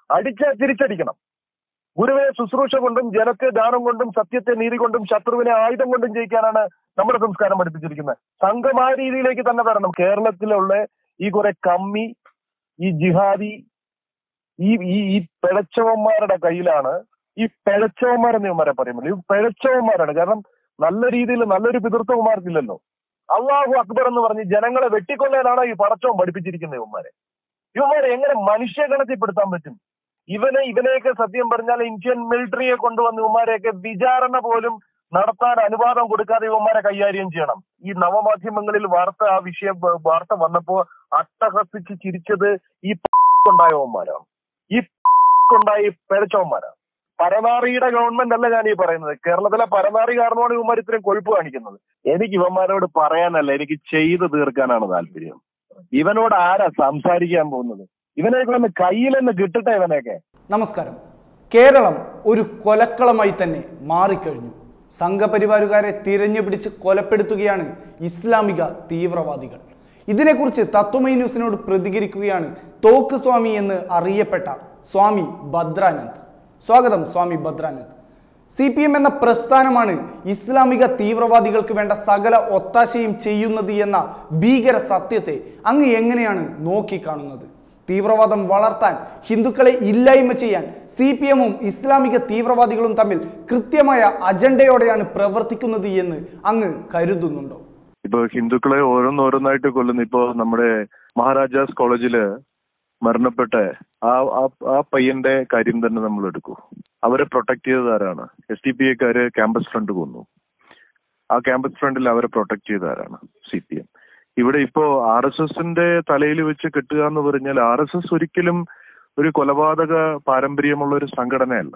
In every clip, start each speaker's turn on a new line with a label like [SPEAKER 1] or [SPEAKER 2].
[SPEAKER 1] അടിച്ചാൽ തിരിച്ചടിക്കണം ഗുരുവിനെ ശുശ്രൂഷ കൊണ്ടും ജനത്തെ ദാനം കൊണ്ടും സത്യത്തെ നീതി കൊണ്ടും ശത്രുവിനെ ആയുധം കൊണ്ടും ജയിക്കാനാണ് നമ്മുടെ സംസ്കാരം പഠിപ്പിച്ചിരിക്കുന്നത് സംഘം ആ രീതിയിലേക്ക് തന്നെ വരണം കേരളത്തിലുള്ള ഈ കുറെ കമ്മി ഈ ജിഹാദി ഈ ഈ ഈ പിഴച്ചവന്മാരുടെ കയ്യിലാണ് ഈ പിഴച്ചവന്മാരെന്ന് ഇവന്മാരെ പറയുമ്പോൾ ഈ പിഴച്ചവന്മാരാണ് കാരണം നല്ല രീതിയിൽ നല്ലൊരു പിതൃത്വകുമാർക്കില്ലല്ലോ അള്ളാഹു അക്ബർ എന്ന് പറഞ്ഞ് ജനങ്ങളെ വെട്ടിക്കൊല്ലാനാണ് ഈ പടച്ചവൻ പഠിപ്പിച്ചിരിക്കുന്നത് ഇവന്മാരെ ഇവന്മാരെ എങ്ങനെ മനുഷ്യഗണത്തിൽപ്പെടുത്താൻ പറ്റും ഇവനെ ഇവനെയൊക്കെ സത്യം പറഞ്ഞാൽ ഇന്ത്യൻ മിലിറ്ററിയെ കൊണ്ടുവന്ന് ഇവന്മാരെയൊക്കെ വിചാരണ പോലും നടത്താൻ അനുവാദം കൊടുക്കാതെ ഇവന്മാരെ കൈകാര്യം ചെയ്യണം ഈ നവമാധ്യമങ്ങളിൽ വാർത്ത ആ വിഷയം വ- വാർത്ത വന്നപ്പോ അട്ടഹസിച്ച് ചിരിച്ചത് ഈ ഉണ്ടായവന്മാരാണ് ഈ ഉണ്ടായി പിഴച്ചവന്മാരാണ് പരനാറിയുടെ ഗവൺമെന്റ് അല്ല ഞാൻ ഈ പറയുന്നത് കേരളത്തിലെ പരനാറി കാരണമാണ് ഇവന്മാർ ഇത്രയും കൊഴുപ്പ് കാണിക്കുന്നത് എനിക്ക് ഇവന്മാരോട് പറയാനല്ല എനിക്ക് ചെയ്തു തീർക്കാനാണ് താല്പര്യം ഇവനോട് ആരാ സംസാരിക്കാൻ പോകുന്നത് ഇവനെയൊക്കെ ഒന്ന് കയ്യിലൊന്ന് കിട്ടട്ടെ ഇവനെയൊക്കെ
[SPEAKER 2] നമസ്കാരം കേരളം ഒരു കൊലക്കളമായി തന്നെ മാറിക്കഴിഞ്ഞു സംഘപരിവാരുകാരെ തിരഞ്ഞു പിടിച്ച് കൊലപ്പെടുത്തുകയാണ് ഇസ്ലാമിക തീവ്രവാദികൾ ഇതിനെക്കുറിച്ച് തത്വമൈ ന്യൂസിനോട് പ്രതികരിക്കുകയാണ് തോക്ക് സ്വാമി എന്ന് അറിയപ്പെട്ട സ്വാമി ഭദ്രാനന്ദ് സ്വാഗതം Swami Bhadranand C P M എന്ന പ്രസ്ഥാനമാണ് ഇസ്ലാമിക തീവ്രവാദികൾക്ക് വേണ്ട സകല ഒത്താശയും ചെയ്യുന്നത് എന്ന ഭീകര സത്യത്തെ അങ്ങ് എങ്ങനെയാണ് നോക്കിക്കാണുന്നത് തീവ്രവാദം വളർത്താൻ ഹിന്ദുക്കളെ ഇല്ലായ്മ ചെയ്യാൻ സി പി എമ്മും ഇസ്ലാമിക തീവ്രവാദികളും തമ്മിൽ കൃത്യമായ അജണ്ടയോടെയാണ് പ്രവർത്തിക്കുന്നത് എന്ന് അങ്ങ് കരുതുന്നുണ്ടോ
[SPEAKER 1] ഇപ്പൊ ഹിന്ദുക്കളെ ഓരോന്നോരോന്നായിട്ട് കൊല്ലുന്നു ഇപ്പോ നമ്മുടെ മഹാരാജാസ് കോളേജില് മരണപ്പെട്ട ആ ആ- ആ പയ്യന്റെ കാര്യം തന്നെ നമ്മൾ എടുക്കൂ അവരെ പ്രൊട്ടക്ട് ചെയ്തത് ആരാണ് എസ് ഡി പി എക്കാര് ക്യാമ്പസ് ഫ്രണ്ട് കൊന്നു ആ ക്യാമ്പസ് ഫ്രണ്ടിൽ അവരെ പ്രൊട്ടക്ട് ചെയ്ത ആരാണ് സി പി എം ഇവിടെ ഇപ്പോ ആർ എസ് എസിന്റെ തലയിൽ വെച്ച് കെട്ടുക എന്ന് പറഞ്ഞാൽ ആർ എസ് എസ് ഒരിക്കലും ഒരു കൊലപാതക പാരമ്പര്യമുള്ള ഒരു സംഘടനയല്ല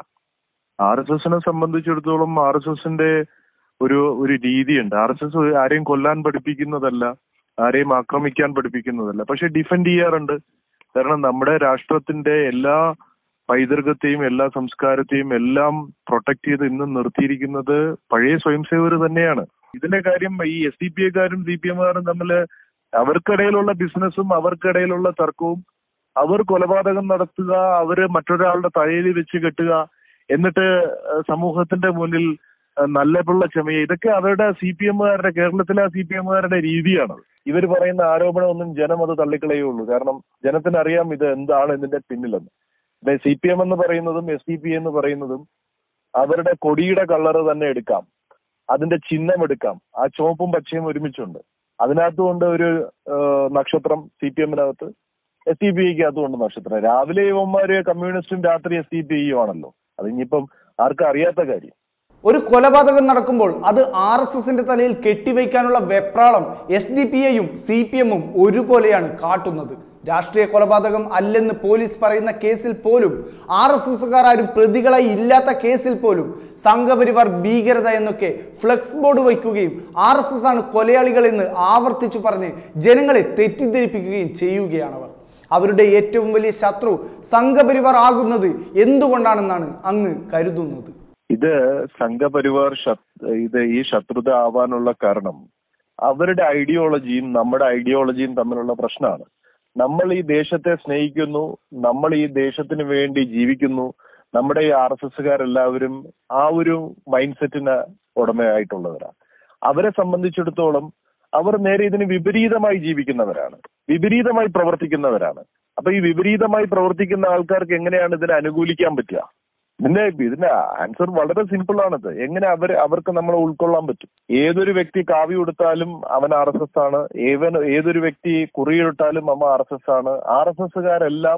[SPEAKER 1] ആർ എസ് എസിനെ സംബന്ധിച്ചിടത്തോളം ആർ എസ് എസിന്റെ ഒരു ഒരു രീതിയുണ്ട് ആർ എസ് എസ് ആരെയും കൊല്ലാൻ പഠിപ്പിക്കുന്നതല്ല ആരെയും ആക്രമിക്കാൻ പഠിപ്പിക്കുന്നതല്ല പക്ഷെ ഡിഫെൻഡ് ചെയ്യാറുണ്ട് കാരണം നമ്മുടെ രാഷ്ട്രത്തിന്റെ എല്ലാ പൈതൃകത്തെയും എല്ലാ സംസ്കാരത്തെയും എല്ലാം പ്രൊട്ടക്ട് ചെയ്ത് ഇന്ന് നിർത്തിയിരിക്കുന്നത് പഴയ സ്വയംസേവകർ തന്നെയാണ് ഇതിന്റെ കാര്യം ഈ എസ് ഡി പി എക്കാരും സി പി എമ്മുകാരും തമ്മിൽ അവർക്കിടയിലുള്ള ബിസിനസ്സും അവർക്കിടയിലുള്ള തർക്കവും അവർ കൊലപാതകം നടത്തുക അവര് മറ്റൊരാളുടെ തലയിൽ വെച്ച് കെട്ടുക എന്നിട്ട് ഏഹ്, സമൂഹത്തിന്റെ മുന്നിൽ ഏഹ്, നല്ല പിള്ള ക്ഷമയ ഇതൊക്കെ അവരുടെ സി പി എമ്മുകാരുടെ കേരളത്തിലെ സി പി എമ്മുകാരുടെ രീതിയാണ് ഇവർ പറയുന്ന ആരോപണമൊന്നും ജനം അത് തള്ളിക്കളയുള്ളൂ കാരണം ജനത്തിന് അറിയാം ഇത് എന്താണ് ഇതിന്റെ പിന്നിലെന്ന് സി പി എം എന്ന് പറയുന്നതും എസ് ഡി പി എന്ന് പറയുന്നതും അവരുടെ കൊടിയുടെ കളറ് തന്നെ എടുക്കാം അതിന്റെ ചിഹ്നം എടുക്കാം ആ ചുവപ്പും പച്ചയും ഒരുമിച്ചുണ്ട് അതിനകത്തുകൊണ്ട് ഒരു ഏഹ്, നക്ഷത്രം സി പി എമ്മിനകത്ത് എസ് ഡി പി ഐക്ക് അകത്തുകൊണ്ട് നക്ഷത്രം രാവിലെ ഇവന്മാര് കമ്മ്യൂണിസ്റ്റും രാത്രി എസ് ഡി പി ഐയും ആണല്ലോ അത് ഇനിയിപ്പം ആർക്കും അറിയാത്ത കാര്യം
[SPEAKER 2] ഒരു കൊലപാതകം നടക്കുമ്പോൾ അത് ആർ എസ് എസിന്റെ തലയിൽ കെട്ടിവയ്ക്കാനുള്ള വെപ്രാളം എസ് ഡി പി എയും സി പി എമ്മും ഒരുപോലെയാണ് കാട്ടുന്നത് രാഷ്ട്രീയ കൊലപാതകം അല്ലെന്ന് പോലീസ് പറയുന്ന കേസിൽ പോലും ആർ എസ് എസുകാർ ആരും പ്രതികളായി ഇല്ലാത്ത കേസിൽ പോലും സംഘപരിവാർ ഭീകരത എന്നൊക്കെ ഫ്ലെക്സ് ബോർഡ് വയ്ക്കുകയും ആർ എസ് എസ് ആണ് കൊലയാളികൾ എന്ന് ആവർത്തിച്ചു പറഞ്ഞ് ജനങ്ങളെ തെറ്റിദ്ധരിപ്പിക്കുകയും ചെയ്യുകയാണവർ അവരുടെ ഏറ്റവും വലിയ ശത്രു സംഘപരിവാർ ആകുന്നത് എന്തുകൊണ്ടാണെന്നാണ് അങ്ങ് കരുതുന്നത്
[SPEAKER 1] ഇത് സംഘപരിവാർ ശത്- ഇത് ഈ ശത്രുത ആവാനുള്ള കാരണം അവരുടെ ഐഡിയോളജിയും നമ്മുടെ ഐഡിയോളജിയും തമ്മിലുള്ള പ്രശ്നമാണ് നമ്മൾ ഈ ദേശത്തെ സ്നേഹിക്കുന്നു നമ്മൾ ഈ ദേശത്തിന് വേണ്ടി ജീവിക്കുന്നു നമ്മുടെ ഈ ആർ എസ് എസ്സുകാരെല്ലാവരും ആ ഒരു മൈൻഡ് സെറ്റിന് ഉടമയായിട്ടുള്ളവരാണ് അവരെ സംബന്ധിച്ചിടത്തോളം അവർ നേരെ ഇതിന് വിപരീതമായി ജീവിക്കുന്നവരാണ് വിപരീതമായി പ്രവർത്തിക്കുന്നവരാണ് അപ്പൊ ഈ വിപരീതമായി പ്രവർത്തിക്കുന്ന ആൾക്കാർക്ക് എങ്ങനെയാണ് ഇതിനെ അനുകൂലിക്കാൻ പറ്റുക ഇതിന്റെ ഇതിന്റെ ആൻസർ വളരെ സിമ്പിൾ ആണത് എങ്ങനെ അവർ അവർക്ക് നമ്മളെ ഉൾക്കൊള്ളാൻ പറ്റും ഏതൊരു വ്യക്തി കാവ്യ കൊടുത്താലും അവൻ ആർ എസ് എസ് ആണ് ഏവൻ ഏതൊരു വ്യക്തി കുറിയിട്ടാലും അവൻ ആർ എസ് എസ് ആണ് ആർ എസ് എസ്സുകാരെല്ലാം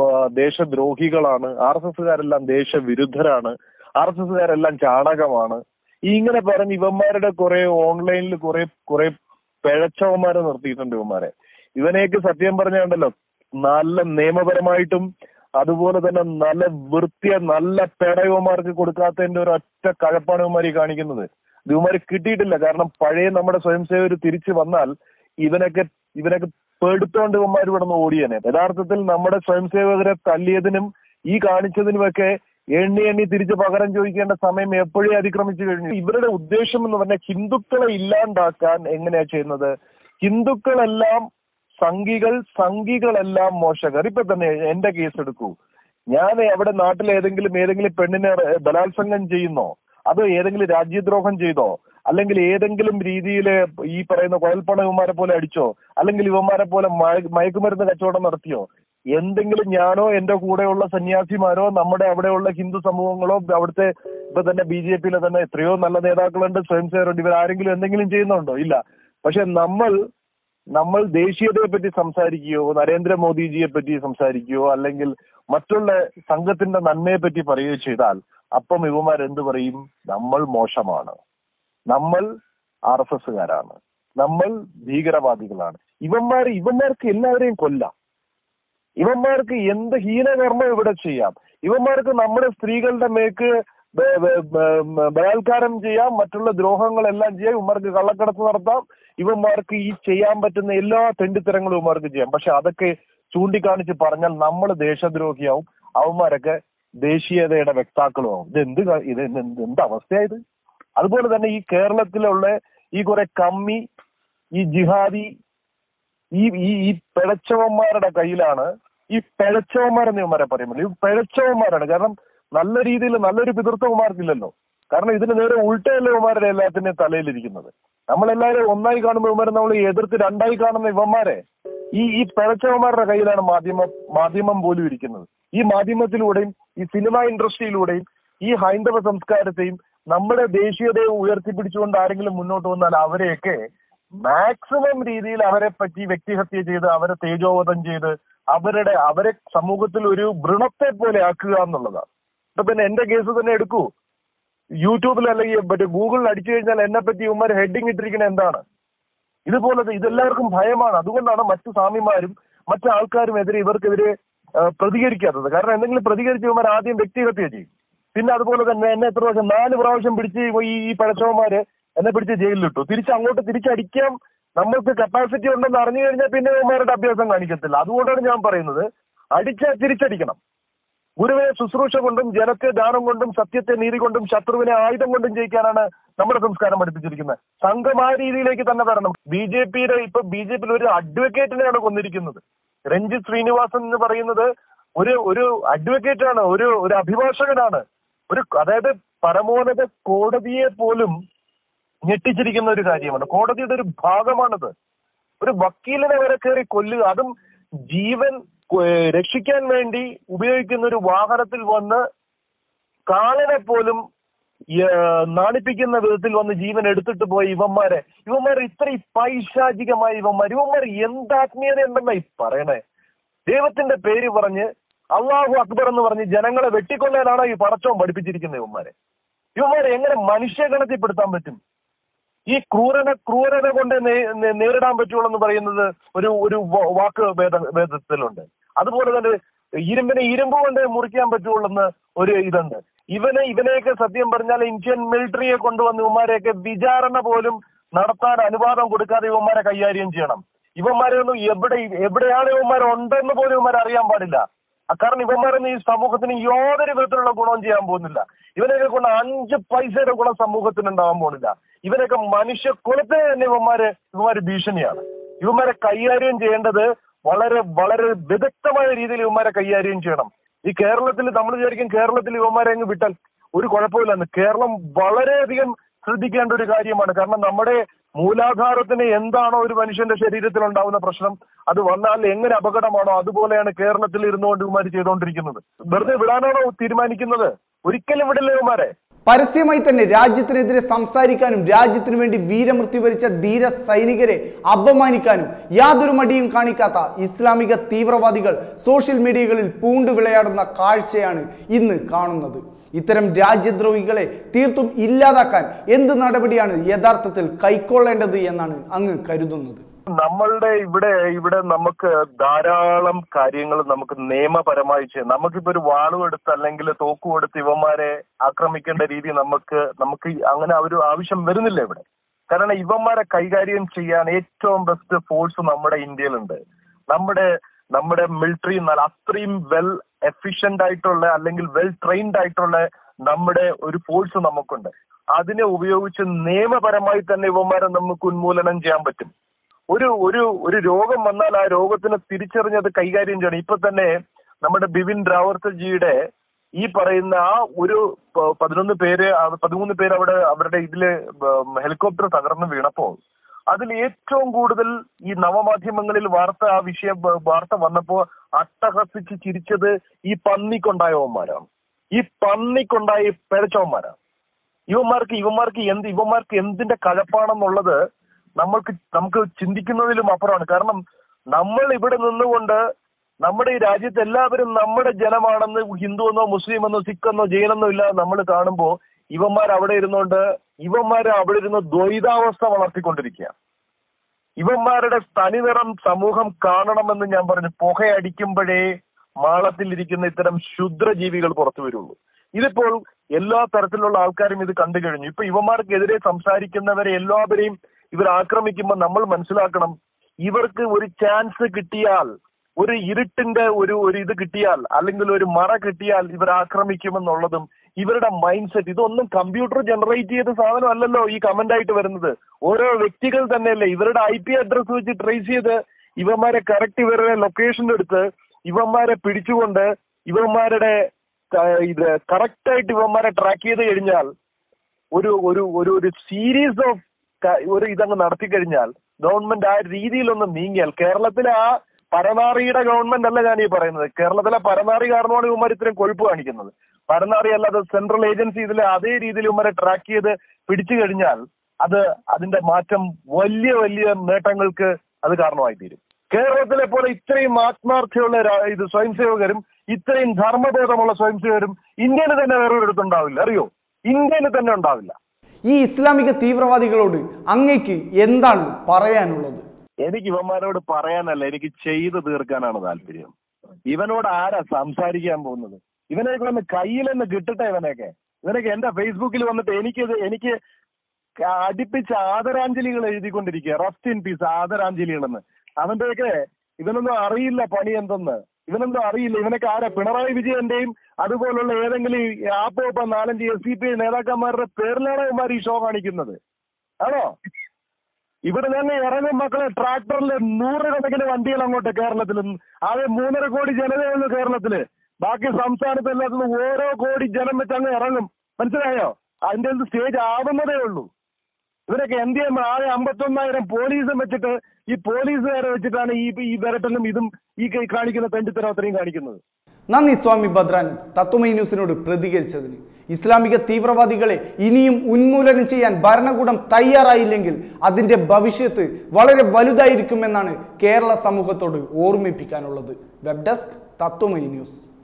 [SPEAKER 1] ദേശദ്രോഹികളാണ് ആർ എസ് എസ്സുകാരെല്ലാം ദേശവിരുദ്ധരാണ് ആർ എസ് എസ്സുകാരെല്ലാം ചാണകമാണ് ഈ ഇങ്ങനെ പറഞ്ഞ് ഇവന്മാരുടെ കുറെ ഓൺലൈനിൽ കുറെ കുറെ പിഴച്ചവന്മാരെ നിർത്തിയിട്ടുണ്ട് ഇവന്മാരെ ഇവനെയൊക്കെ സത്യം പറഞ്ഞുണ്ടല്ലോ നല്ല നിയമപരമായിട്ടും അതുപോലെ തന്നെ നല്ല വൃത്തിയ നല്ല പെടയവന്മാർക്ക് കൊടുക്കാത്തതിന്റെ ഒരു ഒറ്റ കഴപ്പാണ് ഇവന്മാർ ഈ കാണിക്കുന്നത് ഇത് ഇവന്മാര് കിട്ടിയിട്ടില്ല കാരണം പഴയ നമ്മുടെ സ്വയംസേവകർ തിരിച്ചു വന്നാൽ ഇവനൊക്കെ ഇവനൊക്കെ പെടുത്തോണ്ട് ഇവന്മാർ ഇവിടെ നിന്ന് ഓടിയനെ യഥാർത്ഥത്തിൽ നമ്മുടെ സ്വയംസേവകരെ തല്ലിയതിനും ഈ കാണിച്ചതിനുമൊക്കെ എണ്ണി എണ്ണി തിരിച്ച് പകരം ചോദിക്കേണ്ട സമയം എപ്പോഴേ അതിക്രമിച്ചു കഴിഞ്ഞു ഇവരുടെ ഉദ്ദേശം എന്ന് പറഞ്ഞാൽ ഹിന്ദുക്കളെ ഇല്ലാണ്ടാക്കാൻ എങ്ങനെയാ ചെയ്യുന്നത് ഹിന്ദുക്കളെല്ലാം സംഘികൾ സംഘികളെല്ലാം മോശകർ ഇപ്പൊ തന്നെ എന്റെ കേസ് എടുക്കൂ ഞാൻ അവിടെ നാട്ടിൽ ഏതെങ്കിലും ഏതെങ്കിലും പെണ്ണിനെ ബലാത്സംഗം ചെയ്യുന്നോ അതോ ഏതെങ്കിലും രാജ്യദ്രോഹം ചെയ്തോ അല്ലെങ്കിൽ ഏതെങ്കിലും രീതിയിൽ ഈ പറയുന്ന കുഴൽപ്പണ ഇവന്മാരെ പോലെ അടിച്ചോ അല്ലെങ്കിൽ ഇവന്മാരെ പോലെ മയ- മയക്കുമരുന്ന് കച്ചവടം നടത്തിയോ എന്തെങ്കിലും ഞാനോ എന്റെ കൂടെയുള്ള സന്യാസിമാരോ നമ്മുടെ അവിടെയുള്ള ഹിന്ദു സമൂഹങ്ങളോ അവിടുത്തെ ഇപ്പൊ തന്നെ ബി ജെ പിയിലെ തന്നെ എത്രയോ നല്ല നേതാക്കളുണ്ട് സ്വയം സേവരുണ്ട് ഇവർ ആരെങ്കിലും എന്തെങ്കിലും ചെയ്യുന്നുണ്ടോ ഇല്ല പക്ഷെ നമ്മൾ നമ്മൾ ദേശീയതയെ പറ്റി സംസാരിക്കുകയോ നരേന്ദ്രമോദിജിയെ പറ്റി സംസാരിക്കുകയോ അല്ലെങ്കിൽ മറ്റുള്ള സംഘത്തിന്റെ നന്മയെ പറ്റി പറയുകയോ ചെയ്താൽ അപ്പം ഇവന്മാർ എന്ത് പറയും നമ്മൾ മോശമാണ് നമ്മൾ ആർ എസ് എസ്സുകാരാണ് നമ്മൾ ഭീകരവാദികളാണ് ഇവന്മാർ ഇവന്മാർക്ക് എല്ലാവരെയും കൊല്ലാം ഇവന്മാർക്ക് എന്ത് ഹീനകർമ്മം ഇവിടെ ചെയ്യാം ഇവന്മാർക്ക് നമ്മുടെ സ്ത്രീകളുടെ മേക്ക് ബ- ബ- ബ- ബലാത്കാരം ചെയ്യാം മറ്റുള്ള ദ്രോഹങ്ങളെല്ലാം ചെയ്യാം ഇവന്മാർക്ക് കള്ളക്കടത്ത് നടത്താം ഇവന്മാർക്ക് ഈ ചെയ്യാൻ പറ്റുന്ന എല്ലാ തെണ്ടിത്തരങ്ങളും ഇവന്മാർക്ക് ചെയ്യാം പക്ഷെ അതൊക്കെ ചൂണ്ടിക്കാണിച്ച് പറഞ്ഞാൽ നമ്മൾ ദേശദ്രോഹിയാവും അവന്മാരൊക്കെ ദേശീയതയുടെ വ്യക്താക്കളുമാവും ഇത് എന്ത് ക- ഇത് എന്ത് എന്ത് എന്ത് അവസ്ഥയായത് അതുപോലെ തന്നെ ഈ കേരളത്തിലുള്ള ഈ കുറെ കമ്മി ഈ ജിഹാദി ഈ ഈ ഈ പിഴച്ചവന്മാരുടെ കയ്യിലാണ് ഈ പിഴച്ചവന്മാരെന്ന് ഇവന്മാരെ പറയുമ്പോൾ ഈ പിഴച്ചവന്മാരാണ് കാരണം നല്ല രീതിയിൽ നല്ലൊരു പിതൃത്വമാർക്കില്ലല്ലോ കാരണം ഇതിന് നേരെ ഉൾട്ടയല്ല ഇവന്മാരുടെ എല്ലാത്തിന്റെയും തലയിലിരിക്കുന്നത് നമ്മളെല്ലാവരും ഒന്നായി കാണുമ്പോൾ ഇവന്മാരെ നമ്മൾ എതിർത്ത് രണ്ടായി കാണുന്ന ഇവന്മാരെ ഈ ഈ പിഴച്ചവന്മാരുടെ കയ്യിലാണ് മാധ്യമം മാധ്യമം പോലും ഇരിക്കുന്നത് ഈ മാധ്യമത്തിലൂടെയും ഈ സിനിമ ഇൻഡസ്ട്രിയിലൂടെയും ഈ ഹൈന്ദവ സംസ്കാരത്തെയും നമ്മുടെ ദേശീയതയെ ഉയർത്തിപ്പിടിച്ചുകൊണ്ട് ആരെങ്കിലും മുന്നോട്ട് വന്നാൽ അവരെയൊക്കെ മാക്സിമം രീതിയിൽ അവരെ പറ്റി വ്യക്തിഹത്യ ചെയ്ത് അവരെ തേജോവധം ചെയ്ത് അവരുടെ അവരെ സമൂഹത്തിൽ ഒരു വൃണത്തെ പോലെ ആക്കുക എന്നുള്ളതാണ് ഇപ്പൊ പിന്നെ എന്റെ കേസ് തന്നെ എടുക്കൂ യൂട്യൂബിൽ അല്ലെങ്കിൽ മറ്റേ ഗൂഗിളിൽ അടിച്ചു കഴിഞ്ഞാൽ എന്നെ പറ്റി ഉമ്മർ ഹെഡിങ് ഇട്ടിരിക്കുന്നത് എന്താണ് ഇതുപോലെ ഇതെല്ലാവർക്കും ഭയമാണ് അതുകൊണ്ടാണ് മറ്റു സ്വാമിമാരും മറ്റു ആൾക്കാരും എതിരെ ഇവർക്കെതിരെ ആ, പ്രതികരിക്കാത്തത് കാരണം എന്തെങ്കിലും പ്രതികരിച്ച് ഇവന്മാർ ആദ്യം വ്യക്തിഹത്യ ചെയ്യും പിന്നെ അതുപോലെ തന്നെ എന്നെ എത്ര പ്രാവശ്യം നാല് പ്രാവശ്യം പിടിച്ച് ഈ ഈ പഴച്ചവന്മാര് എന്നെ പിടിച്ച് ജയിലിലിട്ടു തിരിച്ച് അങ്ങോട്ട് തിരിച്ചടിക്കാൻ നമ്മൾക്ക് കപ്പാസിറ്റി ഉണ്ടെന്ന് അറിഞ്ഞു കഴിഞ്ഞാൽ പിന്നെ ഇവന്മാരുടെ അഭ്യാസം കാണിക്കത്തില്ല അതുകൊണ്ടാണ് ഞാൻ പറയുന്നത് അടിച്ചാൽ തിരിച്ചടിക്കണം ഗുരുവെ ശുശ്രൂഷ കൊണ്ടും ജനത്തെ ദാനം കൊണ്ടും സത്യത്തെ നീതി കൊണ്ടും ശത്രുവിനെ ആയുധം കൊണ്ടും ജയിക്കാനാണ് നമ്മുടെ സംസ്കാരം പഠിപ്പിച്ചിരിക്കുന്നത് സംഘം ആ രീതിയിലേക്ക് തന്നെ വരണം ബി ജെ പിയുടെ ഇപ്പൊ ബി ജെ പിയിൽ ഒരു അഡ്വക്കേറ്റിനെയാണ് കൊന്നിരിക്കുന്നത് രഞ്ജിത്ത് ശ്രീനിവാസൻ എന്ന് പറയുന്നത് ഒരു ഒരു അഡ്വക്കേറ്റ് ആണ് ഒരു ഒരു അഭിഭാഷകനാണ് ഒരു അതായത് പരമോന്നത കോടതിയെ പോലും ഞെട്ടിച്ചിരിക്കുന്ന ഒരു കാര്യമാണ് കോടതിയുടെ ഒരു ഭാഗമാണത് ഒരു വക്കീലിനെ വരെ കയറി കൊല്ലുക അതും ജീവൻ ഏഹ്, രക്ഷിക്കാൻ വേണ്ടി ഉപയോഗിക്കുന്ന ഒരു വാഹനത്തിൽ വന്ന് കാളനെ പോലും ഏഹ്, നാണിപ്പിക്കുന്ന വിധത്തിൽ വന്ന് ജീവൻ എടുത്തിട്ട് പോയ ഇവന്മാരെ ഇവന്മാർ ഇത്രയും പൈശാചികമായ ഇവന്മാർ ഇവന്മാർ എന്ത് ആത്മീയത ഉണ്ടെന്നായി പറയണേ ദൈവത്തിന്റെ പേര് പറഞ്ഞ് അള്ളാഹു അക്ബർ എന്ന് പറഞ്ഞ് ജനങ്ങളെ വെട്ടിക്കൊല്ലാനാണോ ഈ പടച്ചോൻ പഠിപ്പിച്ചിരിക്കുന്ന ഇവന്മാരെ ഇവന്മാരെ എങ്ങനെ മനുഷ്യഗണത്തിൽപ്പെടുത്താൻ പറ്റും ഈ ക്രൂരനെ ക്രൂരനെ കൊണ്ട് നേ- നേ- നേരിടാൻ പറ്റുള്ളൂ എന്ന് പറയുന്നത് ഒരു ഒരു വ- വാക്ക് വേദ വേദത്തിലുണ്ട് അതുപോലെ തന്നെ ഇരുമ്പിനെ ഇരുമ്പ് കൊണ്ട് മുറിക്കാൻ പറ്റുള്ളൂ ഒരു ഇതുണ്ട് ഇവനെ ഇവനെയൊക്കെ സത്യം പറഞ്ഞാൽ ഇന്ത്യൻ മിലിറ്ററിയെ കൊണ്ടുവന്ന് ഇവന്മാരെയൊക്കെ വിചാരണ പോലും നടത്താൻ അനുവാദം കൊടുക്കാതെ ഇവന്മാരെ കൈകാര്യം ചെയ്യണം ഇവന്മാരെ ഒന്നും എവിടെ എവിടെയാണ് ഇവന്മാർ ഉണ്ടെന്ന് പോലും ഇവന്മാർ അറിയാൻ പാടില്ല ആ കാരണം ഇവന്മാരൊന്നും ഈ സമൂഹത്തിന് യാതൊരു വിധത്തിലുള്ള ഗുണവും ചെയ്യാൻ പോകുന്നില്ല ഇവനെയൊക്കെ കൊണ്ട് അഞ്ച് പൈസയുടെ ഗുണം സമൂഹത്തിന് ഉണ്ടാവാൻ പോകുന്നില്ല ഇവനൊക്കെ മനുഷ്യ കുലത്തെ തന്നെ ഇവന്മാര് ഇവന്മാര് ഭീഷണിയാണ് ഇവന്മാരെ കൈകാര്യം ചെയ്യേണ്ടത് വളരെ വളരെ വിദഗ്ധമായ രീതിയിൽ ഇവന്മാരെ കൈകാര്യം ചെയ്യണം ഈ കേരളത്തിൽ നമ്മൾ വിചാരിക്കും കേരളത്തിൽ ഇവന്മാരെ അങ്ങ് വിട്ടാൽ ഒരു കുഴപ്പമില്ലെന്ന് കേരളം വളരെയധികം ശ്രദ്ധിക്കേണ്ട ഒരു കാര്യമാണ് കാരണം നമ്മുടെ മൂലാധാരത്തിന് എന്താണോ ഒരു മനുഷ്യന്റെ ശരീരത്തിൽ ഉണ്ടാവുന്ന പ്രശ്നം അത് വന്നാൽ എങ്ങനെ അപകടമാണോ അതുപോലെയാണ് കേരളത്തിൽ ഇരുന്നുകൊണ്ട് ഇവന്മാർ ചെയ്തുകൊണ്ടിരിക്കുന്നത് വെറുതെ വിടാനാണോ തീരുമാനിക്കുന്നത് ഒരിക്കലും വിടില്ല ഇവന്മാരെ
[SPEAKER 2] പരസ്യമായി തന്നെ രാജ്യത്തിനെതിരെ സംസാരിക്കാനും രാജ്യത്തിനു വേണ്ടി വീരമൃത്യു വരിച്ച ധീര സൈനികരെ അപമാനിക്കാനും യാതൊരു മടിയും കാണിക്കാത്ത ഇസ്ലാമിക തീവ്രവാദികൾ സോഷ്യൽ മീഡിയകളിൽ പൂണ്ടു വിളയാടുന്ന കാഴ്ചയാണ് ഇന്ന് കാണുന്നത് ഇത്തരം രാജ്യദ്രോഹികളെ തീർത്തും ഇല്ലാതാക്കാൻ എന്ത് നടപടിയാണ് യഥാർത്ഥത്തിൽ കൈക്കൊള്ളേണ്ടത് എന്നാണ് അങ്ങ് കരുതുന്നത്
[SPEAKER 1] നമ്മളുടെ ഇവിടെ ഇവിടെ നമുക്ക് ധാരാളം കാര്യങ്ങൾ നമുക്ക് നിയമപരമായി ചെയ്യാം നമുക്കിപ്പോ ഒരു വാളും എടുത്ത് അല്ലെങ്കിൽ തോക്കും എടുത്ത് ഇവന്മാരെ ആക്രമിക്കേണ്ട രീതി നമുക്ക് നമുക്ക് അങ്ങനെ ആ ഒരു ആവശ്യം വരുന്നില്ല ഇവിടെ കാരണം ഇവന്മാരെ കൈകാര്യം ചെയ്യാൻ ഏറ്റവും ബെസ്റ്റ് ഫോഴ്സ് നമ്മുടെ ഇന്ത്യയിലുണ്ട് നമ്മുടെ നമ്മുടെ മിലിറ്ററി എന്നാൽ അത്രയും വെൽ എഫിഷ്യന്റ് ആയിട്ടുള്ള അല്ലെങ്കിൽ വെൽ ട്രെയിൻഡ് ആയിട്ടുള്ള നമ്മുടെ ഒരു ഫോഴ്സ് നമുക്കുണ്ട് അതിനെ ഉപയോഗിച്ച് നിയമപരമായി തന്നെ ഇവന്മാരെ നമുക്ക് ഉന്മൂലനം ചെയ്യാൻ പറ്റും ഒരു ഒരു ഒരു രോഗം വന്നാൽ ആ രോഗത്തിനെ തിരിച്ചറിഞ്ഞത് കൈകാര്യം ചെയ്യണം ഇപ്പൊ തന്നെ നമ്മുടെ ബിപിൻ റാവർത്തജിയുടെ ഈ പറയുന്ന ആ ഒരു പ- പതിനൊന്ന് പേര് അവ- പതിമൂന്ന് പേര് അവിടെ അവരുടെ ഇതില് ബ- ഹെലികോപ്റ്റർ തകർന്ന് വീണപ്പോ അതിൽ ഏറ്റവും കൂടുതൽ ഈ നവമാധ്യമങ്ങളിൽ വാർത്ത ആ വിഷയം ബ- വാർത്ത വന്നപ്പോ അട്ടഹസിച്ച് ചിരിച്ചത് ഈ പന്നിക്കൊണ്ടായവന്മാരാണ് ഈ പന്നിക്കൊണ്ടായ പിഴച്ചവന്മാരാണ് ഇവന്മാർക്ക് ഇവന്മാർക്ക് എന്ത് ഇവന്മാർക്ക് എന്തിന്റെ കഴപ്പാണെന്നുള്ളത് നമ്മൾക്ക് നമുക്ക് ചിന്തിക്കുന്നതിലും അപ്പുറമാണ് കാരണം നമ്മൾ ഇവിടെ നിന്നുകൊണ്ട് നമ്മുടെ ഈ രാജ്യത്ത് എല്ലാവരും നമ്മുടെ ജനമാണെന്ന് ഹിന്ദു എന്നോ മുസ്ലിം എന്നോ സിഖ് എന്നോ ജൈനെന്നോ ഇല്ലാതെ നമ്മൾ കാണുമ്പോൾ ഇവന്മാർ അവിടെ ഇരുന്നുകൊണ്ട് ഇവന്മാർ അവിടെ ഇരുന്ന് ദ്വൈതാവസ്ഥ വളർത്തിക്കൊണ്ടിരിക്കുക ഇവന്മാരുടെ തനിനിറം സമൂഹം കാണണമെന്ന് ഞാൻ പറഞ്ഞു പുകയടിക്കുമ്പോഴേ മാളത്തിലിരിക്കുന്ന ഇത്തരം ക്ഷുദ്രജീവികൾ പുറത്തു വരുള്ളൂ ഇതിപ്പോൾ എല്ലാ തരത്തിലുള്ള ആൾക്കാരും ഇത് കണ്ടു കഴിഞ്ഞു ഇപ്പൊ ഇവന്മാർക്കെതിരെ സംസാരിക്കുന്നവരെ എല്ലാവരെയും ഇവർ ആക്രമിക്കുമ്പോൾ നമ്മൾ മനസ്സിലാക്കണം ഇവർക്ക് ഒരു ചാൻസ് കിട്ടിയാൽ ഒരു ഇരുട്ടിന്റെ ഒരു ഒരു ഇത് കിട്ടിയാൽ അല്ലെങ്കിൽ ഒരു മറ കിട്ടിയാൽ ഇവർ ആക്രമിക്കുമെന്നുള്ളതും ഇവരുടെ മൈൻഡ് സെറ്റ് ഇതൊന്നും കമ്പ്യൂട്ടർ ജനറേറ്റ് ചെയ്ത സാധനം അല്ലല്ലോ ഈ കമന്റ് ആയിട്ട് വരുന്നത് ഓരോ വ്യക്തികൾ തന്നെയല്ലേ ഇവരുടെ ഐ പി അഡ്രസ് വെച്ച് ട്രേസ് ചെയ്ത് ഇവന്മാരെ കറക്റ്റ് ഇവരുടെ ലൊക്കേഷൻ എടുത്ത് ഇവന്മാരെ പിടിച്ചുകൊണ്ട് ഇവന്മാരുടെ ക- ഇത് കറക്റ്റ് ആയിട്ട് ഇവന്മാരെ ട്രാക്ക് ചെയ്ത് കഴിഞ്ഞാൽ ഒരു ഒരു ഒരു ഒരു സീരീസ് ഓഫ് ഒരു ഇതങ്ങ് നടത്തി കഴിഞ്ഞാൽ ഗവൺമെന്റ് ആ രീതിയിലൊന്ന് നീങ്ങിയാൽ കേരളത്തിലെ ആ പരനാറിയുടെ ഗവൺമെന്റ് അല്ല ഞാൻ ഈ പറയുന്നത് കേരളത്തിലെ പരനാറി കാരണമാണ് ഇവന്മാർ ഇത്രയും കൊഴുപ്പ് കാണിക്കുന്നത് പരനാറി അല്ലാതെ സെൻട്രൽ ഏജൻസി ഇതിലെ അതേ രീതിയിൽ ഇവന്മാരെ ട്രാക്ക് ചെയ്ത് പിടിച്ചു കഴിഞ്ഞാൽ അത് അതിന്റെ മാറ്റം വലിയ വലിയ നേട്ടങ്ങൾക്ക് അത് കാരണമായി തീരും കേരളത്തിലെ പോലെ ഇത്രയും ആത്മാർത്ഥയുള്ള രാ- ഇത് സ്വയംസേവകരും ഇത്രയും ധർമ്മബോധമുള്ള സ്വയംസേവകരും ഇന്ത്യയിൽ തന്നെ വേറൊരിടത്തുണ്ടാവില്ല അറിയോ ഇന്ത്യയിൽ തന്നെ ഉണ്ടാവില്ല
[SPEAKER 2] ഈ ഇസ്ലാമിക തീവ്രവാദികളോട് അങ്ങയ്ക്ക് എന്താണ് പറയാനുള്ളത്
[SPEAKER 1] എനിക്ക് ഇവന്മാരോട് പറയാനല്ല എനിക്ക് ചെയ്തു തീർക്കാനാണ് താല്പര്യം ഇവനോട് ആരാ സംസാരിക്കാൻ പോകുന്നത് ഇവനെയൊക്കെ ഒന്ന് കയ്യിലൊന്ന് കിട്ടട്ടെ ഇവനെയൊക്കെ ഇവനൊക്കെ എന്റെ ഫേസ്ബുക്കിൽ വന്നിട്ട് എനിക്കിത് എനിക്ക് അടുപ്പിച്ച് ആദരാഞ്ജലികൾ എഴുതിക്കൊണ്ടിരിക്കുക റസ്റ്റ് ഇൻ പീസ് ആദരാഞ്ജലികളെന്ന് അവന്റെയൊക്കെ ഇവനൊന്നും അറിയില്ല പണി എന്തെന്ന് ഇവനൊന്നും അറിയില്ല ഇവനൊക്കെ ആരാ പിണറായി വിജയന്റെയും അതുപോലുള്ള ഏതെങ്കിലും ആപ്പോ ഇപ്പൊ നാലഞ്ച് എസ് സി പി ഐ നേതാക്കന്മാരുടെ പേരിലാണ് ഇവന്മാർ ഈ ഷോ കാണിക്കുന്നത് ആണോ ഇവിടെ തന്നെ ഇറങ്ങും മക്കളെ ട്രാക്ടറിൽ നൂറുകണക്കിന് വണ്ടികൾ അങ്ങോട്ട് കേരളത്തിൽ അത് മൂന്നര കോടി ജനതയുള്ളൂ കേരളത്തില് ബാക്കി സംസ്ഥാനത്ത് എല്ലാത്തിനും ഓരോ കോടി ജനം വെച്ച് അങ്ങ് ഇറങ്ങും മനസ്സിലായോ അതിന്റെ ഒരു സ്റ്റേജ് ആവുന്നതേ ഉള്ളൂ ഇവരൊക്കെ എന്ത് ചെയ്യാൻ ആകെ അമ്പത്തൊന്നായിരം പോലീസും വെച്ചിട്ട് ഈ പോലീസുകാരെ വെച്ചിട്ടാണ് ഈ ഈ വിരട്ടലും ഇതും ഈ കൈ കാണിക്കുന്ന തെണ്ടിത്തരം അത്രയും കാണിക്കുന്നത്
[SPEAKER 2] നന്ദി സ്വാമി ഭദ്രാനന്ദ് തത്വമൈ ന്യൂസിനോട് പ്രതികരിച്ചതിന് ഇസ്ലാമിക തീവ്രവാദികളെ ഇനിയും ഉന്മൂലനം ചെയ്യാൻ ഭരണകൂടം തയ്യാറായില്ലെങ്കിൽ അതിന്റെ ഭവിഷ്യത്ത് വളരെ വലുതായിരിക്കുമെന്നാണ് കേരള സമൂഹത്തോട് ഓർമ്മിപ്പിക്കാനുള്ളത് വെബ് ഡെസ്ക് തത്വമൈ ന്യൂസ്